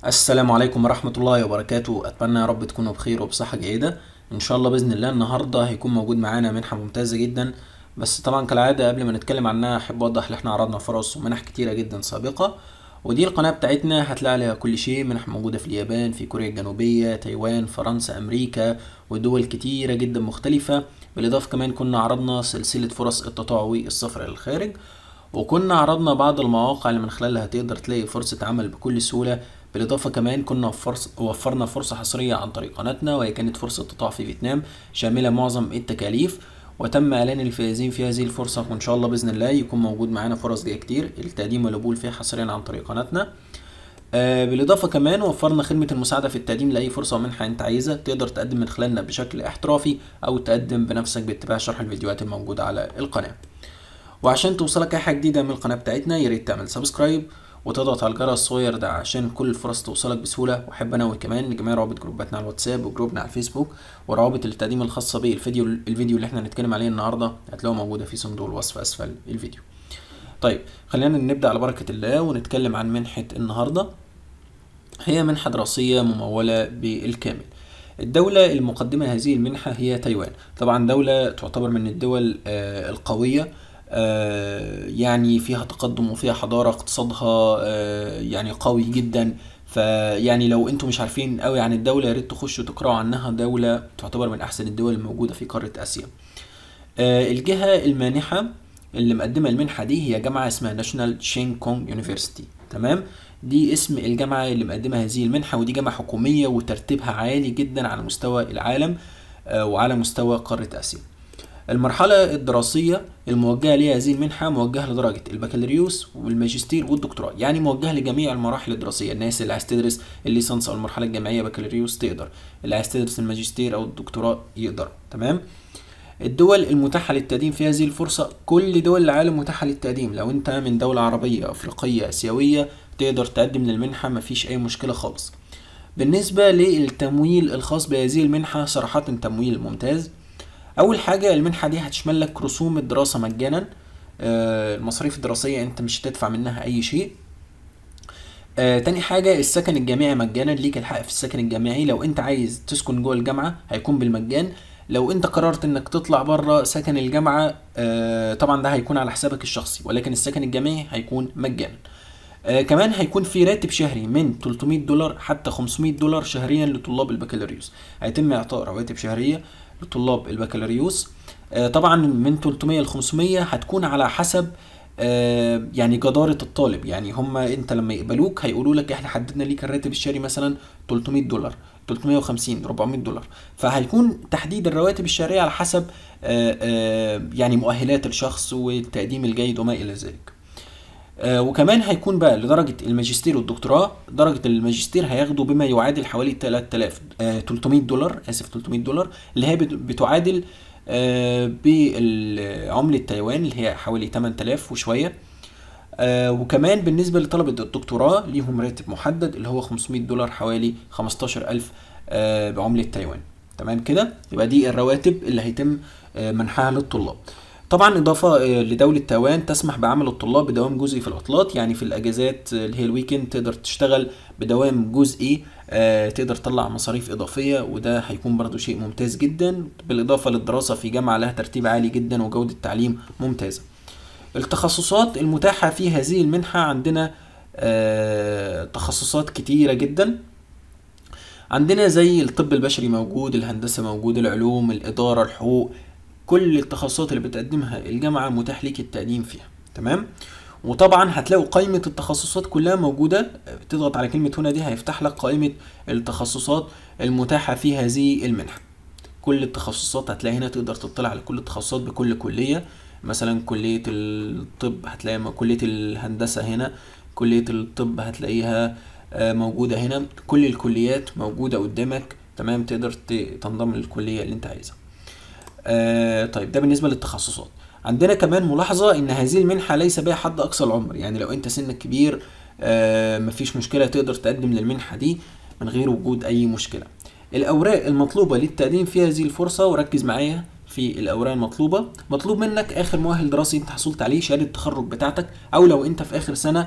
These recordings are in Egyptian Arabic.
السلام عليكم ورحمة الله وبركاته أتمنى يا رب تكونوا بخير وبصحة جيدة إن شاء الله بإذن الله النهاردة هيكون موجود معانا منحة ممتازة جدا بس طبعا كالعادة قبل ما نتكلم عنها أحب أوضح إن إحنا عرضنا فرص ومنح كتيرة جدا سابقة ودي القناة بتاعتنا هتلاقي عليها كل شيء منح موجودة في اليابان في كوريا الجنوبية تايوان فرنسا أمريكا ودول كتيرة جدا مختلفة بالإضافة كمان كنا عرضنا سلسلة فرص التطوعي السفر إلى الخارج وكنا عرضنا بعض المواقع اللي من خلالها تقدر تلاقي فرصة عمل بكل سهولة بالإضافة كمان كنا فرص وفرنا فرصة حصرية عن طريق قناتنا وهي كانت فرصة تطوع في فيتنام شاملة معظم التكاليف وتم إعلان الفائزين في هذه الفرصة وإن شاء الله بإذن الله يكون موجود معانا فرص جاية كتير التقديم والقبول فيها حصريا عن طريق قناتنا آه، بالإضافة كمان وفرنا خدمة المساعدة في التقديم لأي فرصة ومنحة أنت عايزها تقدر تقدم من خلالنا بشكل احترافي أو تقدم بنفسك باتباع شرح الفيديوهات الموجودة على القناة وعشان توصلك اي حاجه جديده من القناه بتاعتنا يا ريت تعمل سبسكرايب وتضغط على الجرس الصغير ده عشان كل الفرص توصلك بسهوله واحب انوه كمان لجميع روابط جروباتنا على الواتساب وجروبنا على الفيسبوك وروابط التقديم الخاصه بالفيديو الفيديو اللي احنا هنتكلم عليه النهارده هتلاقوها موجوده في صندوق الوصف اسفل الفيديو طيب خلينا نبدا على بركه الله ونتكلم عن منحه النهارده هي منحه دراسيه مموله بالكامل الدولة المقدمة هذه المنحة هي تايوان طبعا دولة تعتبر من الدول آه، القوية آه، يعني فيها تقدم وفيها حضارة اقتصادها آه، يعني قوي جدا فيعني لو انتم مش عارفين قوي عن الدولة يا ريت تخشوا تقرأوا عنها دولة تعتبر من أحسن الدول الموجودة في قارة آسيا آه، الجهة المانحة اللي مقدمة المنحة دي هي جامعة اسمها ناشونال شين كونج يونيفرسيتي تمام دي اسم الجامعة اللي مقدمة هذه المنحة ودي جامعة حكومية وترتيبها عالي جدا على مستوى العالم آه، وعلى مستوى قارة آسيا المرحلة الدراسية الموجهة لها هذه المنحة موجهة لدرجة البكالوريوس والماجستير والدكتوراه يعني موجهة لجميع المراحل الدراسية الناس اللي عايز تدرس الليسانس أو المرحلة الجامعية بكالوريوس تقدر اللي عايز تدرس الماجستير أو الدكتوراه يقدر تمام الدول المتاحة للتقديم في هذه الفرصة كل دول العالم متاحة للتقديم لو انت من دولة عربية أفريقية آسيوية تقدر تقدم للمنحة مفيش أي مشكلة خالص بالنسبة للتمويل الخاص بهذه المنحة صراحة تمويل ممتاز أول حاجة المنحة دي هتشمل لك رسوم الدراسة مجانا آه، المصاريف الدراسية انت مش هتدفع منها أي شيء آه، تاني حاجة السكن الجامعي مجانا ليك الحق في السكن الجامعي لو انت عايز تسكن جوه الجامعة هيكون بالمجان لو انت قررت انك تطلع بره سكن الجامعة آه، طبعا ده هيكون على حسابك الشخصي ولكن السكن الجامعي هيكون مجانا آه، كمان هيكون في راتب شهري من 300 دولار حتى 500 دولار شهريا لطلاب البكالوريوس هيتم اعطاء رواتب شهرية لطلاب البكالوريوس آه، طبعا من 300 ل 500 هتكون على حسب آه، يعني جدارة الطالب يعني هم انت لما يقبلوك هيقولوا لك احنا حددنا ليك الراتب الشهري مثلا 300 دولار 350 400 دولار فهيكون تحديد الرواتب الشهرية على حسب آه، آه، يعني مؤهلات الشخص والتقديم الجيد وما إلى ذلك آه، وكمان هيكون بقى لدرجة الماجستير والدكتوراه درجة الماجستير هياخدوا بما يعادل حوالي 3000 آه، 300 دولار آسف 300 دولار اللي هي بت- بتعادل آه، بعملة تايوان اللي هي حوالي 8000 وشوية آه، وكمان بالنسبة لطلبة الدكتوراه ليهم راتب محدد اللي هو 500 دولار حوالي 15000 آه، بعملة تايوان تمام كده يبقى دي الرواتب اللي هيتم آه، منحها للطلاب طبعا إضافة آه، لدولة تايوان تسمح بعمل الطلاب بدوام جزئي في العطلات يعني في الأجازات آه، اللي هي الويكند تقدر تشتغل بدوام جزئي آه، تقدر تطلع مصاريف إضافية وده هيكون برضو شيء ممتاز جدا بالإضافة للدراسة في جامعة لها ترتيب عالي جدا وجودة تعليم ممتازة التخصصات المتاحة في هذه المنحة عندنا آه، تخصصات كتيرة جدا عندنا زي الطب البشري موجود الهندسة موجود العلوم الإدارة الحقوق كل التخصصات اللي بتقدمها الجامعة متاح ليك التقديم فيها تمام وطبعا هتلاقوا قائمة التخصصات كلها موجودة تضغط على كلمة هنا دي هيفتح لك قائمة التخصصات المتاحة في هذه المنحة كل التخصصات هتلاقي هنا تقدر تطلع على كل التخصصات بكل كلية مثلا كلية الطب هتلاقي م- كلية الهندسة هنا كلية الطب هتلاقيها آه، موجودة هنا كل الكليات موجودة قدامك تمام تقدر ت- تنضم للكلية اللي انت عايزها آه طيب ده بالنسبة للتخصصات عندنا كمان ملاحظة ان هذه المنحة ليس بها حد اقصى العمر يعني لو انت سنك كبير آه مفيش مشكلة تقدر تقدم للمنحة دي من غير وجود اي مشكلة الاوراق المطلوبة للتقديم في هذه الفرصة وركز معايا في الاوراق المطلوبة مطلوب منك اخر مؤهل دراسي انت حصلت عليه شهادة التخرج بتاعتك او لو انت في اخر سنة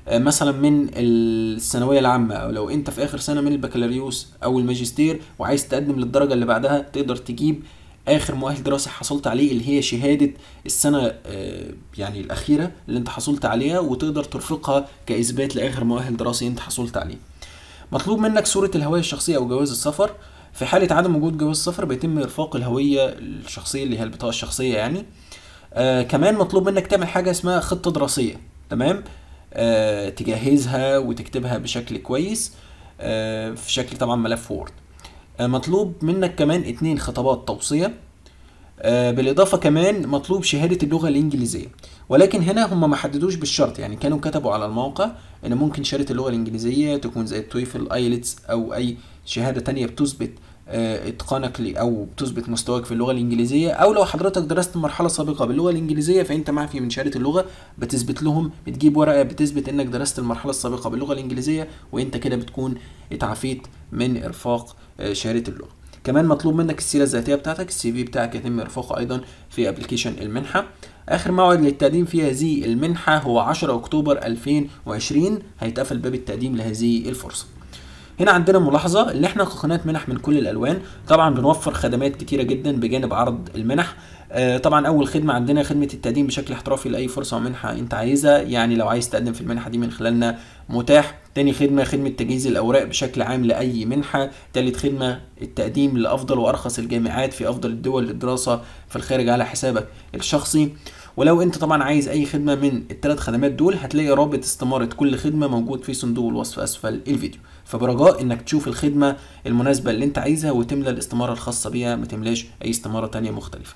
آه، مثلا من الثانويه العامه او لو انت في اخر سنه من البكالوريوس او الماجستير وعايز تقدم للدرجه اللي بعدها تقدر تجيب اخر مؤهل دراسي حصلت عليه اللي هي شهاده السنه آه، يعني الاخيره اللي انت حصلت عليها وتقدر ترفقها كاثبات لاخر مؤهل دراسي انت حصلت عليه مطلوب منك صوره الهويه الشخصيه او جواز السفر في حاله عدم وجود جواز السفر بيتم ارفاق الهويه الشخصيه اللي هي البطاقه الشخصيه يعني آه كمان مطلوب منك تعمل حاجه اسمها خطه دراسيه تمام آه تجهزها وتكتبها بشكل كويس آه في شكل طبعا ملف وورد آه مطلوب منك كمان اتنين خطابات توصيه آه، بالاضافه كمان مطلوب شهاده اللغه الانجليزيه ولكن هنا هم ما حددوش بالشرط يعني كانوا كتبوا على الموقع ان ممكن شهاده اللغه الانجليزيه تكون زي التويفل ايلتس او اي شهاده تانية بتثبت آه، اتقانك لي او بتثبت مستواك في اللغه الانجليزيه او لو حضرتك درست مرحله سابقه باللغه الانجليزيه فانت معفي من شهاده اللغه بتثبت لهم بتجيب ورقه بتثبت انك درست المرحله السابقه باللغه الانجليزيه وانت كده بتكون اتعافيت من ارفاق آه، شهاده اللغه كمان مطلوب منك السيره الذاتيه بتاعتك السي في بتاعك يتم ارفاقه ايضا في ابلكيشن المنحه اخر موعد للتقديم في هذه المنحه هو 10 اكتوبر 2020 هيتقفل باب التقديم لهذه الفرصه هنا عندنا ملاحظة اللي احنا قناة منح من كل الألوان طبعا بنوفر خدمات كتيرة جدا بجانب عرض المنح آه، طبعا أول خدمة عندنا خدمة التقديم بشكل احترافي لأي فرصة ومنحة أنت عايزها يعني لو عايز تقدم في المنحة دي من خلالنا متاح تاني خدمة خدمة تجهيز الأوراق بشكل عام لأي منحة تالت خدمة التقديم لأفضل وأرخص الجامعات في أفضل الدول للدراسة في الخارج على حسابك الشخصي ولو انت طبعا عايز اي خدمه من الثلاث خدمات دول هتلاقي رابط استماره كل خدمه موجود في صندوق الوصف اسفل الفيديو فبرجاء انك تشوف الخدمه المناسبه اللي انت عايزها وتملى الاستماره الخاصه بيها ما تملاش اي استماره تانية مختلفه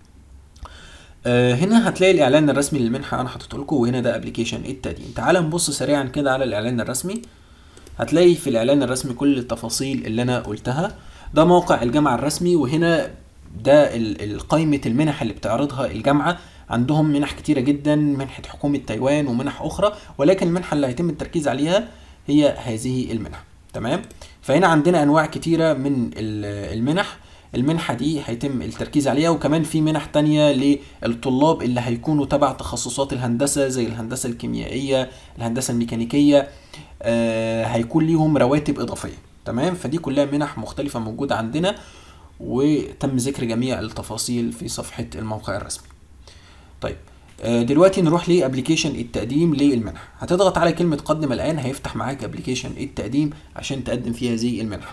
آه، هنا هتلاقي الاعلان الرسمي للمنحه انا حاطط لكم وهنا ده ابلكيشن التقديم تعال نبص سريعا كده على الاعلان الرسمي هتلاقي في الاعلان الرسمي كل التفاصيل اللي انا قلتها ده موقع الجامعه الرسمي وهنا ده ال- ال- قائمه المنح اللي بتعرضها الجامعه عندهم منح كتيره جدا منحه حكومه تايوان ومنح اخرى ولكن المنحه اللي هيتم التركيز عليها هي هذه المنح تمام فهنا عندنا انواع كتيره من ال- المنح المنحة دي هيتم التركيز عليها وكمان في منح تانية للطلاب اللي هيكونوا تبع تخصصات الهندسة زي الهندسة الكيميائية الهندسة الميكانيكية آه هيكون ليهم رواتب إضافية تمام فدي كلها منح مختلفة موجودة عندنا وتم ذكر جميع التفاصيل في صفحة الموقع الرسمي طيب آه، دلوقتي نروح لابلكيشن التقديم للمنحه هتضغط على كلمه قدم الان هيفتح معاك ابلكيشن التقديم عشان تقدم فيه هذه المنحه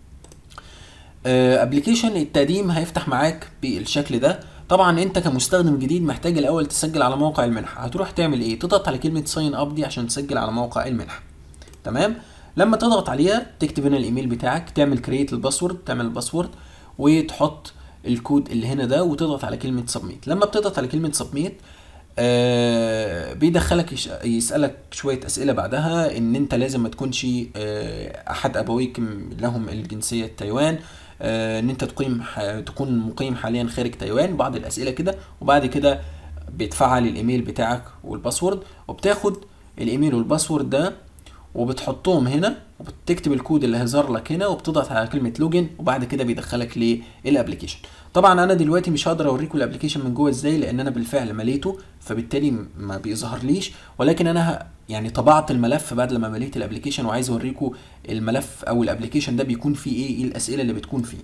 ابلكيشن التقديم هيفتح معاك بالشكل ده طبعا انت كمستخدم جديد محتاج الاول تسجل على موقع المنحه هتروح تعمل ايه تضغط على كلمه ساين اب دي عشان تسجل على موقع المنحه تمام لما تضغط عليها تكتب هنا الايميل بتاعك تعمل كرييت الباسورد تعمل الباسورد وتحط الكود اللي هنا ده وتضغط على كلمه سبميت لما بتضغط على كلمه سبميت آه بيدخلك يش- يسألك شوية أسئلة بعدها إن أنت لازم ما تكونش آه أحد أبويك م- لهم الجنسية تايوان آه إن أنت تقيم ح- تكون مقيم حاليا خارج تايوان بعض الأسئلة كده وبعد كده بتفعل الإيميل بتاعك والباسورد وبتاخد الإيميل والباسورد ده وبتحطهم هنا وبتكتب الكود اللي هيظهر لك هنا وبتضغط على كلمه لوجن وبعد كده بيدخلك للابلكيشن طبعا انا دلوقتي مش هقدر اوريكم الابلكيشن من جوه ازاي لان انا بالفعل مليته فبالتالي م- ما بيظهرليش ولكن انا ه- يعني طبعت الملف بعد لما مليت الابلكيشن وعايز اوريكم الملف او الابلكيشن ده بيكون فيه ايه ايه الاسئله اللي بتكون فيه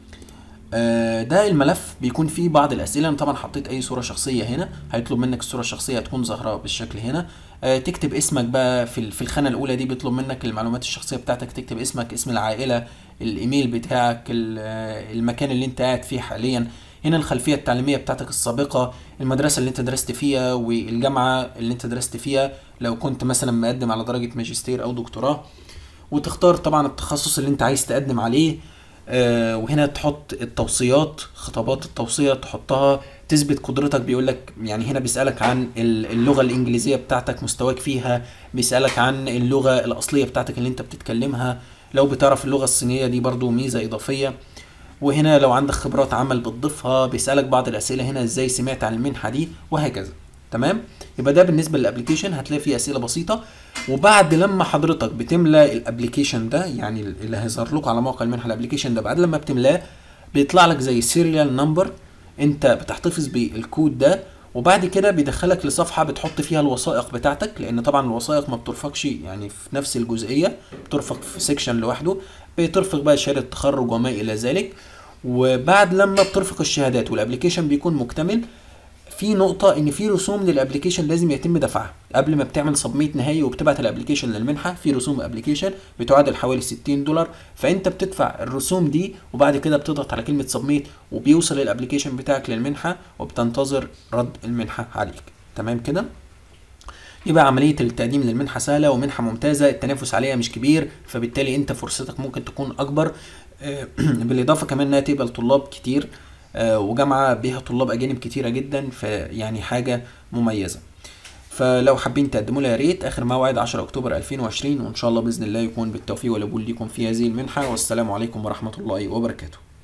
آه، ده الملف بيكون فيه بعض الاسئله انا طبعا حطيت اي صوره شخصيه هنا هيطلب منك الصوره الشخصيه هتكون ظاهره بالشكل هنا آه، تكتب اسمك بقى في ال- في الخانه الاولى دي بيطلب منك المعلومات الشخصيه بتاعتك تكتب اسمك اسم العائله الايميل بتاعك ال- آه، المكان اللي انت قاعد فيه حاليا هنا الخلفيه التعليميه بتاعتك السابقه المدرسه اللي انت درست فيها والجامعه اللي انت درست فيها لو كنت مثلا مقدم على درجه ماجستير او دكتوراه وتختار طبعا التخصص اللي انت عايز تقدم عليه آه وهنا تحط التوصيات خطابات التوصية تحطها تثبت قدرتك بيقول لك يعني هنا بيسألك عن ال- اللغة الإنجليزية بتاعتك مستواك فيها بيسألك عن اللغة الأصلية بتاعتك اللي انت بتتكلمها لو بتعرف اللغة الصينية دي برضو ميزة إضافية وهنا لو عندك خبرات عمل بتضيفها بيسألك بعض الأسئلة هنا ازاي سمعت عن المنحة دي وهكذا تمام يبقى ده بالنسبة للابليكيشن هتلاقي فيه أسئلة بسيطة وبعد لما حضرتك بتملى الابليكيشن ده يعني اللي هيظهر لكم على موقع المنحة الابليكيشن ده بعد لما بتملاه بيطلع لك زي سيريال نمبر انت بتحتفظ بالكود ده وبعد كده بيدخلك لصفحه بتحط فيها الوثائق بتاعتك لان طبعا الوثائق ما بترفقش يعني في نفس الجزئيه بترفق في سيكشن لوحده بترفق بقى شهاده تخرج وما الى ذلك وبعد لما بترفق الشهادات والابلكيشن بيكون مكتمل في نقطة إن في رسوم للأبلكيشن لازم يتم دفعها قبل ما بتعمل سبميت نهائي وبتبعت الأبلكيشن للمنحة في رسوم أبلكيشن بتعادل حوالي 60 دولار فأنت بتدفع الرسوم دي وبعد كده بتضغط على كلمة سبميت وبيوصل الأبلكيشن بتاعك للمنحة وبتنتظر رد المنحة عليك تمام كده؟ يبقى عملية التقديم للمنحة سهلة ومنحة ممتازة التنافس عليها مش كبير فبالتالي انت فرصتك ممكن تكون اكبر آه، بالاضافة كمان انها تقبل طلاب كتير آه، وجامعة بيها طلاب اجانب كتيرة جدا فيعني حاجة مميزة فلو حابين تقدموا لها يا ريت اخر موعد 10 اكتوبر 2020 وان شاء الله باذن الله يكون بالتوفيق والقبول ليكم في هذه المنحة والسلام عليكم ورحمة الله وبركاته